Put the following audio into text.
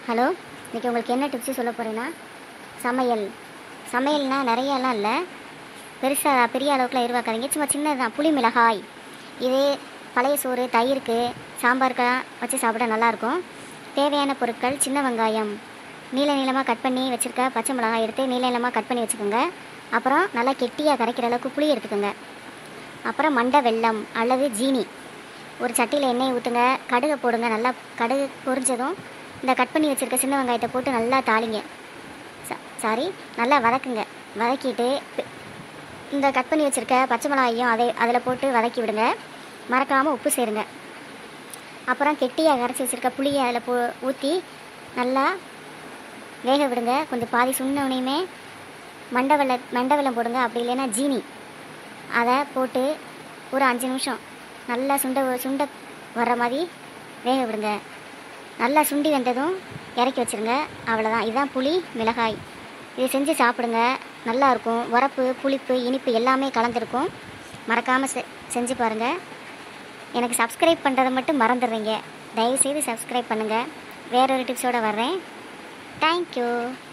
hello இன்றைக்கி உங்களுக்கு என்ன டிப்ஸு சொல்ல போகிறேன்னா சமையல் சமையல்னா நிறையலாம் இல்லை பெருசாக பெரிய அளவுக்குலாம் எதிர்பார்க்காதீங்க சும்மா சின்னது தான் புளி மிளகாய் இதே பழைய சோறு தயிருக்கு சாம்பாருக்கெல்லாம் வச்சு சாப்பிட நல்லாயிருக்கும் தேவையான பொருட்கள் சின்ன வெங்காயம் நீள நீளமாக கட் பண்ணி வச்சுருக்க பச்சை மிளகாய் எடுத்து நீள நீளமாக கட் பண்ணி வச்சுக்கோங்க அப்புறம் நல்லா கெட்டியாக கரைக்கிற அளவுக்கு புளி எடுத்துக்கோங்க அப்புறம் மண்டை வெல்லம் அல்லது ஜீனி ஒரு சட்டியில் எண்ணெய் ஊற்றுங்க கடுகை போடுங்க நல்லா கடுகு பொரிஞ்சதும் இந்த கட் பண்ணி வச்சுருக்க சின்ன வெங்காயத்தை போட்டு நல்லா தாளிங்க சா- சாரி நல்லா வதக்குங்க வதக்கிட்டு பி- இந்த கட் பண்ணி வச்சுருக்க பச்சை மிளகாயும் அதை அதில் போட்டு வதக்கி விடுங்க மறக்காமல் உப்பு சேருங்க அப்புறம் கெட்டியாக கரைச்சி வச்சுருக்க புளியை அதில் போ ஊற்றி நல்லா வேக விடுங்க கொஞ்சம் பாதி சுண்ணவுனையுமே மண்டை வெள்ள மண்டை வெல்லம் போடுங்க அப்படி இல்லைன்னா ஜீனி அதை போட்டு ஒரு அஞ்சு நிமிஷம் நல்லா சுண்ட சுண்ட வர்ற மாதிரி வேக விடுங்க நல்லா சுண்டி வந்ததும் இறக்கி வச்சிருங்க அவ்வளோதான் இதுதான் புளி மிளகாய் இதை செஞ்சு சாப்பிடுங்க நல்லா இருக்கும் உரப்பு புளிப்பு இனிப்பு எல்லாமே கலந்துருக்கும் மறக்காமல் செ செஞ்சு பாருங்கள் எனக்கு சப்ஸ்கிரைப் பண்ணுறதை மட்டும் மறந்துடுறீங்க தயவுசெய்து சப்ஸ்கிரைப் பண்ணுங்கள் வேறொரு டிப்ஸோடு வர்றேன் தேங்க்யூ